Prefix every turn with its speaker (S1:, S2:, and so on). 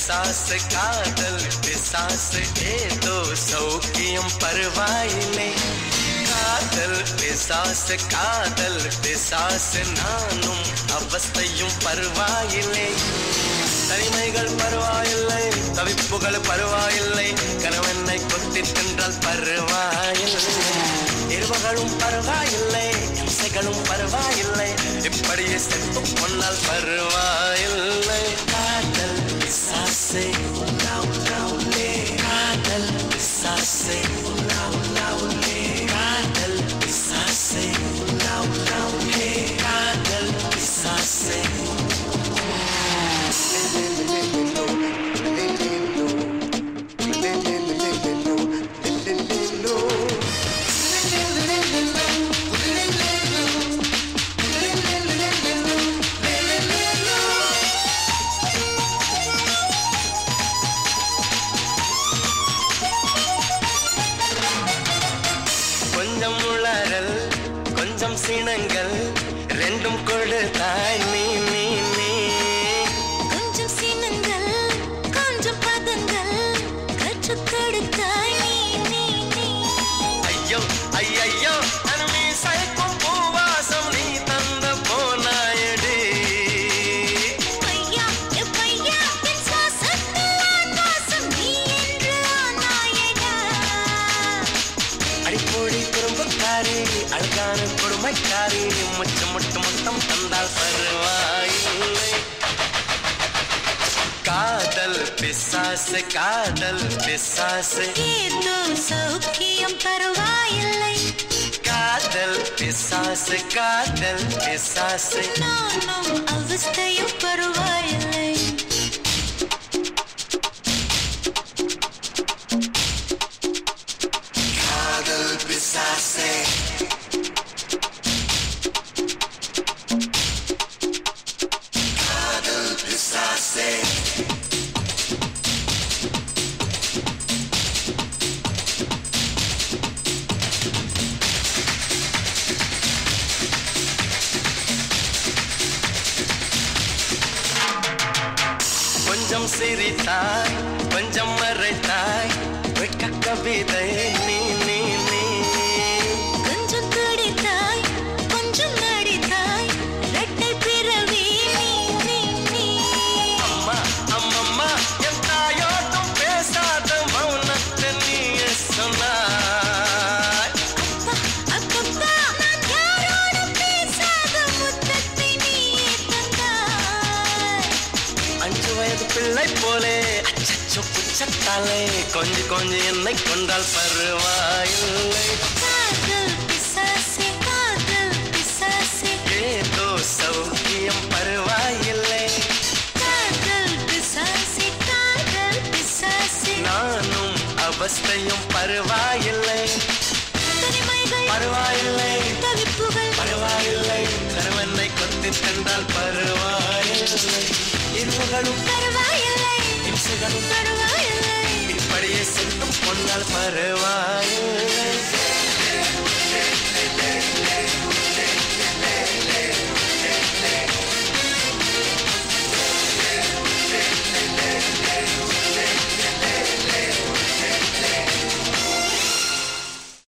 S1: பிசாசு காதல் பிசாசு ஏதோ சௌக்கியம் பரவாயில்லை காதல் பிசாசு காதல் பிசாசு நானும் அவஸ்தையும் பரவாயில்லை தனிமைகள் பரவாயில்லை தவிப்புகள் பரவாயில்லை கணவனை கொத்தி தின்றால் பரவாயில்லை இருவகளும் பரவாயில்லை இம்சைகளும் பரவாயில்லை இப்படியே செத்து பொன்னால் பரவாயில்லை காதல் பிசாசே உலா உலா உள்ளே காதல் பிசாசே உலா உலா உள்ளே காதல் பிசாசே உலா உலா உள்ளே காதல் பிசாசே கொஞ்சம் உளறல் கொஞ்சம் சினங்கள் ரெண்டும் கொடுத்தாய் நீ நீ நீ
S2: கொஞ்சம் சினங்கள் கொஞ்சம் பதங்கள் கற்றுக் கொடுத்தாய் நீ நீ நீ
S1: ஐயோ ஐயையோ அருமி சைக்கும் பூவாசம் நீ தந்த போனாயடி
S2: பையா எ பையா என் சுவாசத்தில் ஆகாசம் நீ என்று ஆனாயடா
S1: அடிப்பொடி குறும்புக்காரி அழகான கொடுமைக்காரி முச்சம் முட்டு மொத்தம் தந்தால் பரவாயில்லை காதல் பிசாசு காதல் பிசாசு
S2: ஏதோ சௌக்கியம் பரவாயில்லை
S1: காதல் பிசாசு காதல் பிசாசு
S2: நானும் அவஸ்தையும் பரவாயில்லை
S1: காதல் பிசாசே காதல் பிசாசே கொஞ்சம் சிரித்தாய் கொஞ்சம் மறைத்தாய் வெட்க கவிதை நீ நீ நீ
S2: கொஞ்சம் துடித்தாய் கொஞ்சம் நடித்தாய் இரட்டை பிறவி நீ நீ நீ
S1: அம்மா அம்மம்மா என் தாயோட்டும் பேசாத மௌனத்தை நீ சொன்னாய்
S2: அப்பா அப்பப்பா நான் யாரோடும் பேசாத முத்தத்தை நீயே தந்தாய்
S1: அஞ்சு வயது பிள்ளை போலே அச்சச்சோ புச்சத்தாலே கொஞ்சி கொஞ்சி என்னை கொண்டால் பரவாயில்லை
S2: காதல் பிசாசே காதல் பிசாசே
S1: ஏதோ சௌக்கியம் பரவாயில்லை
S2: காதல் பிசாசே காதல் பிசாசே
S1: நானும் அவஸ்தையும் பரவாயில்லை
S2: தனிமைகள்
S1: பரவாயில்லை
S2: தவிப்புகள்
S1: பரவாயில்லை கருவனை கொத்தி தந்தால் பரவாயில்லை இருவுகளும்
S2: பரவாயில்லை
S1: இம்சைகளும்
S2: பரவாயில்லை
S1: இப்படியே செல்லும் பொன்னால் பரவாயில்லை